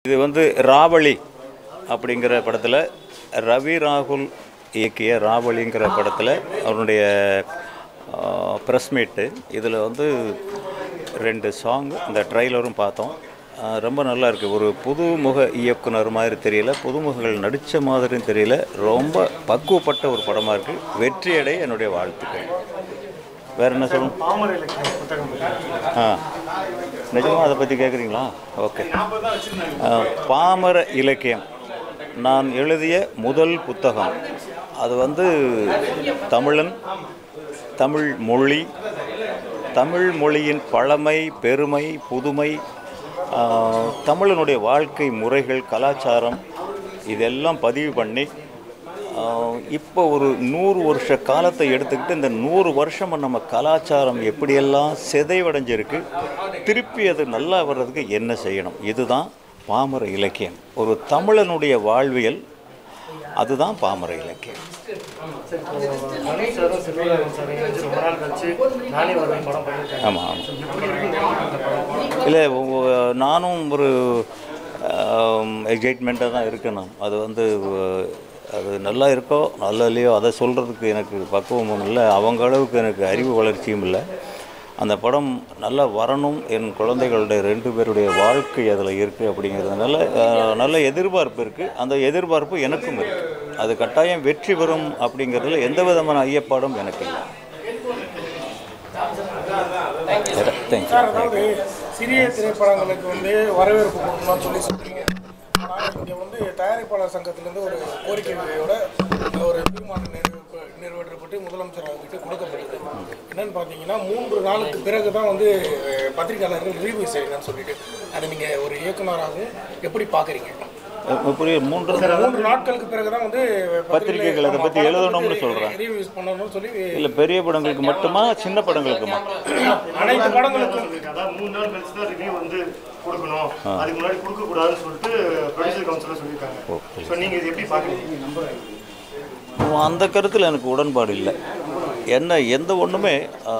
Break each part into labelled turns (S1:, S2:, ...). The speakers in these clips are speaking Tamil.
S1: இது வந்து ராவளி அப்படிங்கிற படத்தில் ரவி ராகுல் இயக்கிய ராவளிங்கிற படத்தில் அவருடைய ப்ரெஸ் மீட்டு இதில் வந்து ரெண்டு சாங் இந்த ட்ரைலரும் பார்த்தோம் ஆ, ரொம்ப நல்லா இருக்குது ஒரு புதுமுக இயக்குனர் மாதிரி தெரியல புதுமுகங்கள் நடித்த மாதிரியும் தெரியல ரொம்ப பக்குவப்பட்ட ஒரு படமாக இருக்குது வெற்றியடை என்னுடைய வாழ்த்துக்கள் வேற என்ன சொல்லணும்
S2: பாமர இலக்கியம் புத்தகம்
S1: ஆ நிஜமாக அதை பற்றி கேட்குறீங்களா ஓகே ஆ, பாமர இலக்கியம் நான் எழுதிய முதல் புத்தகம் அது வந்து தமிழன் தமிழ் மொழி தமிழ் மொழியின் பழமை பெருமை புதுமை ஆ, தமிழனுடைய வாழ்க்கை முறைகள் கலாச்சாரம் இதெல்லாம் பதிவு பண்ணி ஆஹ் இப்போ ஒரு நூறு வருஷ காலத்தை எடுத்துக்கிட்டு இந்த நூறு வருஷம் நம்ம கலாச்சாரம் எப்படியெல்லாம் சிதைவடைஞ்சிருக்கு திருப்பி அது நல்லா வர்றதுக்கு என்ன செய்யணும் இதுதான் பாமர இலக்கியம் ஒரு தமிழனுடைய வாழ்வியல் அதுதான் பாமர இலக்கியம்
S2: சார் இப்போ மணி சாரும் செல்வராகவன் சாரும் வந்து ரொம்ப நாள் கழிச்சு நானே வருவேன் படம் பண்ணியிருக்காங்க
S1: ஆமாம் ஆமாம்
S2: எப்படி இருக்கு அந்த படம்
S1: இல்லை உ- நானும் ஒரு எக்ஸைட்மெண்ட்டாக தான் இருக்கேன் நான் அது வந்து அஹ், அது நல்லா இருக்கோ நல்லா இல்லையோ அதை சொல்கிறதுக்கு எனக்கு பக்குவமும் இல்லை அவங்க அளவுக்கு எனக்கு அறிவு வளர்ச்சியும் இல்லை அந்த படம் நல்லா வரணும் என் குழந்தைகளுடைய ரெண்டு பேருடைய வாழ்க்கை அதில் இருக்குது அப்படிங்கிறதுனால அஹ், நல்ல எதிர்பார்ப்பு இருக்குது அந்த எதிர்பார்ப்பு எனக்கும் இருக்குது அது கட்டாயம் வெற்றி பெறும் அப்படிங்கிறதுல எந்த விதமான ஐயப்பாடும் எனக்கு இல்லை தேங்க்யூ
S3: சார் அதாவது சிறிய திரைப்படங்களுக்கு வந்து வரவேற்பு கொடுக்கணும்னு சொல்லி சொல்றீங்க ஆனால் இங்கே வந்து தயாரிப்பாளர் சங்கத்திலேருந்து ஒரு கோரிக்கையோட ஒரு தீர்மானம் நிறைவேற்ற நிறைவேற்றப்பட்டு முதலமைச்சர் அவர்கிட்ட கொடுக்கப்பட்டது என்னன்னு பார்த்தீங்கன்னா மூன்று நாளுக்கு பிறகு தான் வந்து பத்திரிகையாளர்கள் ரிவ்யூ செய்யணும்னு சொல்லிட்டு அதை நீங்கள் ஒரு இயக்குனராகவும் எப்படி பார்க்குறீங்க
S1: புரிய மூன்று
S3: மூன்று நாட்களுக்கு பிறகு தான் வந்து
S1: பத்திரிகைகள் அதை பற்றி எழுதணும்னு சொல்கிறேன்
S3: ரிவ்யூஸ் பண்ணணும்னு சொல்லி
S1: இல்லை பெரிய படங்களுக்கு மட்டுமா சின்ன படங்களுக்குமா
S3: அனைத்து படங்களுக்கும்
S2: அதான் மூணு நாள் கழிச்சு தான் ரிவ்யூ வந்து கொடுக்கணும் அதுக்கு முன்னாடி கொடுக்க கூடாதுன்னு சொல்லிட்டு ப்ரொடியூசர் கவுன்சிலர் சொல்லியிருக்காங்க ஸோ நீங்கள் இது எப்படி பார்க்குறீங்க
S1: அந்த கருத்தில் எனக்கு உடன்பாடு இல்லை என்ன எந்த ஒன்றுமே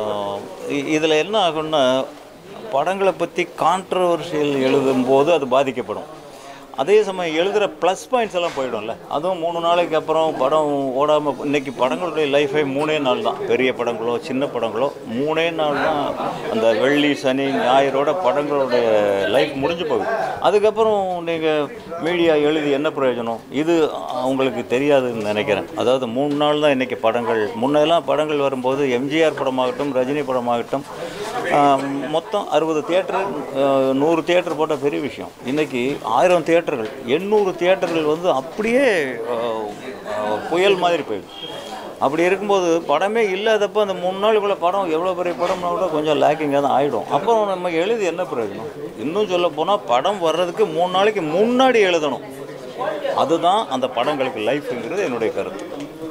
S1: இதில் என்ன ஆகும்னா படங்களை பற்றி கான்ட்ரவர்ஷியல் எழுதும்போது அது பாதிக்கப்படும் அதே சமயம் எழுதுகிற ப்ளஸ் பாயிண்ட்ஸ் எல்லாம் போயிடும்ல அதுவும் மூணு நாளைக்கு அப்புறம் படம் ஓடாமல் இன்னைக்கு படங்களுடைய லைஃபே மூணே நாள் தான் பெரிய படங்களோ சின்ன படங்களோ மூணே நாள் தான் அந்த வெள்ளி சனி ஞாயிறோட படங்களுடைய லைஃப் முடிஞ்சு போகுது அதுக்கப்புறம் நீங்கள் மீடியா எழுதி என்ன பிரயோஜனம் இது அவங்களுக்கு தெரியாதுன்னு நினைக்கிறேன் அதாவது மூணு நாள் தான் இன்றைக்கி படங்கள் முன்னெல்லாம் படங்கள் வரும்போது எம்ஜிஆர் படமாகட்டும் ரஜினி படமாகட்டும் ஆஹ், மொத்தம் அறுபது தியேட்டர் நூறு தியேட்டர் போட்ட பெரிய விஷயம் இன்றைக்கி ஆயிரம் தியேட்டர்கள் எண்ணூறு தியேட்டர்கள் வந்து அப்படியே ஆஹ், ஆஹ், புயல் மாதிரி போயிடும் அப்படி இருக்கும்போது படமே இல்லாதப்போ அந்த மூணு நாளுக்குள்ள படம் எவ்வளோ பெரிய படம்னா கூட கொஞ்சம் லேக்கிங்காக தான் ஆகிடும் அப்புறம் நம்ம எழுதி என்ன பிரயோஜனம் இன்னும் சொல்ல போனால் படம் வர்றதுக்கு மூணு நாளைக்கு முன்னாடி எழுதணும் அதுதான் அந்த படங்களுக்கு லைஃப்ங்கிறது என்னுடைய கருத்து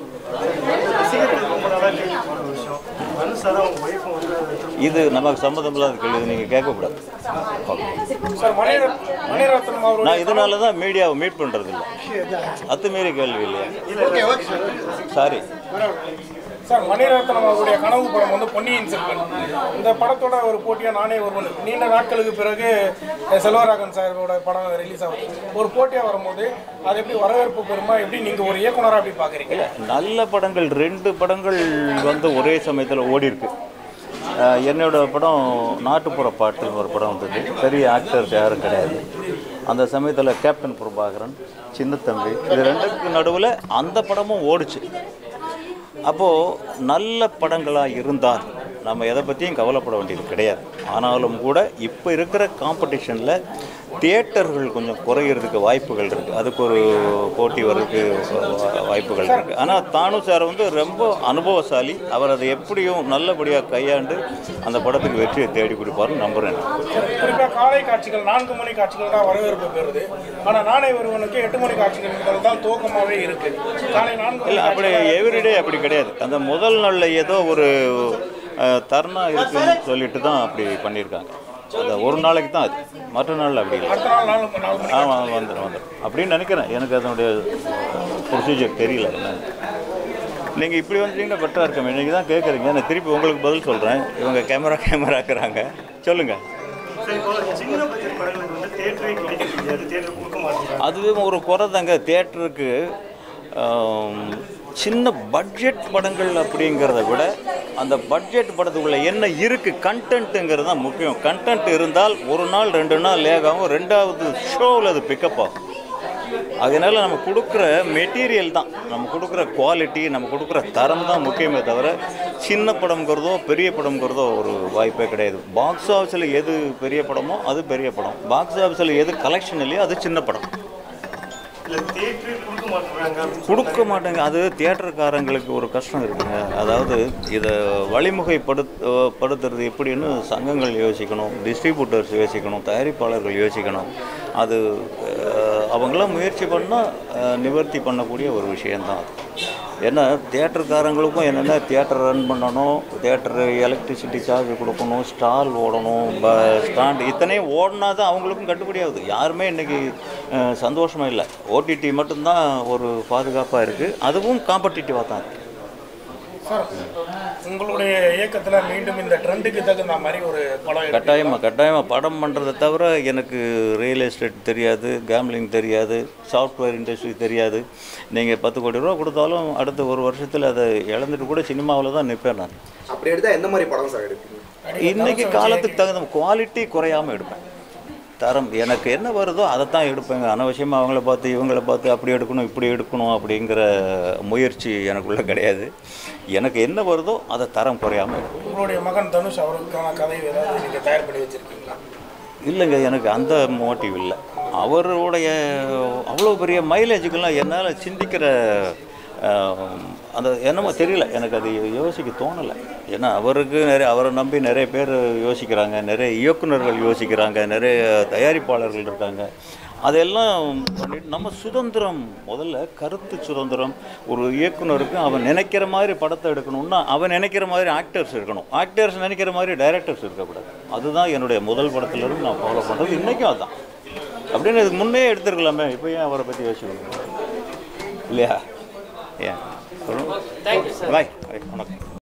S2: ரசிகர்கள் ரொம்ப நாளாக கேள்விப்பட்ட ஒரு விஷயம் மனு சார் அவங்க ஒய்ஃபும் வந்து
S1: இது நமக்கு சம்மந்தம் இல்லாத கேள்வி நீங்கள் கேட்கக்கூடாது ஓகே
S3: சார் மணிரத் மணிரத்னம் அவருடைய
S1: நான் இதனால தான் மீடியாவை மீட் பண்ணுறது இல்லை அத்துமீறி கேள்வி இல்லையா சாரி
S3: சார் மணிரத்னம் அவருடைய கனவு படம் வந்து பொன்னியின் செல்வன் இந்த படத்தோட ஒரு போட்டியாக நானே ஒருவன் நீண்ட நாட்களுக்கு பிறகு அஹ், செல்வராகவன் சாரோட படம் ரிலீஸ் ஆகுது ஒரு போட்டியாக வரும்போது அது எப்படி வரவேற்பு பெறுமா எப்படி நீங்கள் ஒரு இயக்குனராக எப்படி பார்க்குறீங்க
S1: நல்ல படங்கள் ரெண்டு படங்கள் வந்து ஒரே சமயத்தில் ஓடி இருக்கு அஹ் என்னோட படம் நாட்டுப்புற பாட்டுன்னு ஒரு படம் வந்தது பெரிய ஆக்டர்ஸ் யாரும் கிடையாது அந்த சமயத்தில் கேப்டன் பிரபாகரன் சின்னத்தம்பி இது ரெண்டுக்கு நடுவில் அந்த படமும் ஓடுச்சு அப்போது நல்ல படங்களாக இருந்தால் நம்ம எதை பற்றியும் கவலைப்பட வேண்டியது கிடையாது ஆனாலும் கூட இப்போ இருக்கிற காம்படிஷனில் தியேட்டர்கள் கொஞ்சம் குறையிறதுக்கு வாய்ப்புகள் இருக்குது அதுக்கு ஒரு போட்டி வர்றதுக்கு வா- வாய்ப்புகள் இருக்குது ஆனால் தானு சார் வந்து ரொம்ப அனுபவசாலி அவர் அதை எப்படியும் நல்லபடியாக கையாண்டு அந்த படத்துக்கு வெற்றியை தேடி கொடுப்பாருன்னு நம்புகிறேன்
S3: குறிப்பாக காலை காட்சிகள் நான்கு மணி காட்சிகள் தான் வரவேற்பு பெறுது ஆனால் நானே ஒருவனுக்கு எட்டு மணி காட்சிகள் தான் துவக்கமாகவே இருக்கு காலை நான்கு மணி
S1: இல்லை அப்படி எவ்ரிடே அப்படி கிடையாது அந்த முதல் நாளில் ஏதோ ஒரு அஹ், தருணம் இருக்குன்னு சொல்லிட்டு தான் அப்படி பண்ணியிருக்காங்க அது ஒரு நாளைக்கு தான் அது மற்ற நாளில் அப்படி இல்லை
S3: அடுத்த நாள் நாலு நாலு மணி
S1: ஆமாம் வந்துடும் வந்துடும் அப்படின்னு நினைக்கிறேன் எனக்கு அதனுடைய ப்ரொசீஜர் தெரியல என்னன்னு நீங்கள் இப்படி வந்துட்டீங்கன்னா பெட்டராக இருக்கும் இன்றைக்கி தான் கேட்குறீங்க நான் திருப்பி உங்களுக்கு பதில் சொல்கிறேன் இவங்க கேமரா கேமராக்குறாங்க சொல்லுங்கள்
S2: சரி இப்போ சின்ன பட்ஜெட் படங்களுக்கு வந்து தேட்டரே கிடைக்க முடியாது தேட்டர் கொடுக்க மாட்டேங்கிறாங்க
S1: அதுவே ஒரு குறை தாங்க தேட்டருக்கு சின்ன பட்ஜெட் படங்கள் அப்படிங்கிறத விட அந்த பட்ஜெட் படத்துக்குள்ள என்ன இருக்குது கண்டென்ட்டுங்கிறது தான் முக்கியம் கண்டென்ட் இருந்தால் ஒரு நாள் ரெண்டு நாள் லேக் ஆகும் ரெண்டாவது ஷோவில் அது பிக்கப் ஆகும் அதனால நம்ம கொடுக்குற மெட்டீரியல் தான் நம்ம கொடுக்குற குவாலிட்டி நம்ம கொடுக்குற தரம் தான் முக்கியமே தவிர சின்ன படம்ங்கிறதோ பெரிய படம்ங்கிறதோ ஒரு வாய்ப்பே கிடையாது பாக்ஸ் ஆஃபீஸில் எது பெரிய படமோ அது பெரிய படம் பாக்ஸ் ஆஃபீஸில் எது கலெக்ஷன் இல்லையோ அது சின்ன படம்
S2: இல்லை தேட்டரே கொடுக்க மாட்டேங்கிறாங்க அப்படின்னு
S1: கொடுக்க மாட்டாங்க அது தியேட்டருக்காரங்களுக்கு ஒரு கஷ்டம் இருக்குங்க அதாவது இதை வழிமுகைப்படுத்த படுத்துறது எப்படின்னு சங்கங்கள் யோசிக்கணும் டிஸ்ட்ரிபியூட்டர்ஸ் யோசிக்கணும் தயாரிப்பாளர்கள் யோசிக்கணும் அது அஹ், அவங்களாம் முயற்சி பண்ணால் நிவர்த்தி பண்ணக்கூடிய ஒரு விஷயந்தான் அது ஏன்னா தியேட்டருக்காரங்களுக்கும் என்னென்ன தியேட்டர் ரன் பண்ணணும் தியேட்டர் எலக்ட்ரிசிட்டி சார்ஜ் கொடுக்கணும் ஸ்டால் ஓடணும் ப ஸ்டாண்ட் இத்தனையும் ஓடினா தான் அவங்களுக்கும் கட்டுப்படி ஆகுது யாருமே இன்றைக்கி சந்தோஷமாக இல்லை ஓடிடி மட்டும்தான் ஒரு பாதுகாப்பாக இருக்குது அதுவும் காம்படிட்டிவாக தான் இருக்குது
S3: சார் உங்களுடைய இயக்கத்தில் மீண்டும் இந்த ட்ரெண்டுக்கு தகுந்த மாதிரி ஒரு படம் எடுத்து
S1: கட்டாயமாக கட்டாயமாக படம் பண்ணுறதை தவிர எனக்கு ரியல் எஸ்டேட் தெரியாது கேம்லிங் தெரியாது சாஃப்ட்வேர் இண்டஸ்ட்ரி தெரியாது நீங்கள் பத்து கோடி ரூபா கொடுத்தாலும் அடுத்த ஒரு வருஷத்தில் அதை இழந்துட்டு கூட சினிமாவில் தான் நிற்பேன் நான்
S4: அப்படி எடுத்தா எந்த மாதிரி படம் சார் எடுப்பீங்க
S1: இன்னைக்கு காலத்துக்கு தகுந்த குவாலிட்டி குறையாமல் எடுப்பேன் தரம் எனக்கு என்ன வருதோ அதை தான் எடுப்பேங்க அனவசியமாக அவங்கள பார்த்து இவங்கள பார்த்து அப்படி எடுக்கணும் இப்படி எடுக்கணும் அப்படிங்கிற முயற்சி எனக்குள்ள கிடையாது எனக்கு என்ன வருதோ அதை தரம் குறையாமல் எடுப்பேன்
S3: உங்களுடைய மகன் தனுஷ் அவருக்கான கதை ஏதாவது நீங்கள் தயார் பண்ணி வச்சிருக்கீங்களா
S1: இல்லைங்க எனக்கு அந்த மோட்டிவ் இல்லை அவருடைய அவ்வளோ பெரிய மைலேஜுக்கெல்லாம் என்னால் சிந்திக்கிற ஆஹ், அந்த என்னமோ தெரியல எனக்கு அது யோசிக்க தோணலை ஏன்னா அவருக்கு நிறைய அவரை நம்பி நிறைய பேர் யோசிக்கிறாங்க நிறைய இயக்குனர்கள் யோசிக்கிறாங்க நிறைய தயாரிப்பாளர்கள் இருக்காங்க அதெல்லாம் பண்ணிட்டு நம்ம சுதந்திரம் முதல்ல கருத்து சுதந்திரம் ஒரு இயக்குனருக்கு அவன் நினைக்கிற மாதிரி படத்தை எடுக்கணும்னா அவன் நினைக்கிற மாதிரி ஆக்டர்ஸ் இருக்கணும் ஆக்டர்ஸ் நினைக்கிற மாதிரி டைரக்டர்ஸ் இருக்கக்கூடாது அதுதான் என்னுடைய முதல் படத்துலேருந்து நான் ஃபாலோ பண்ணுறது இன்றைக்கும் அதுதான் அப்படின்னு இதுக்கு முன்னே எடுத்துருக்கலாமே இப்போ ஏன் அவரை பற்றி யோசிக்கணும் இல்லையா ஏன் சொல்லுங்கள் பாய் பாய் வணக்கம்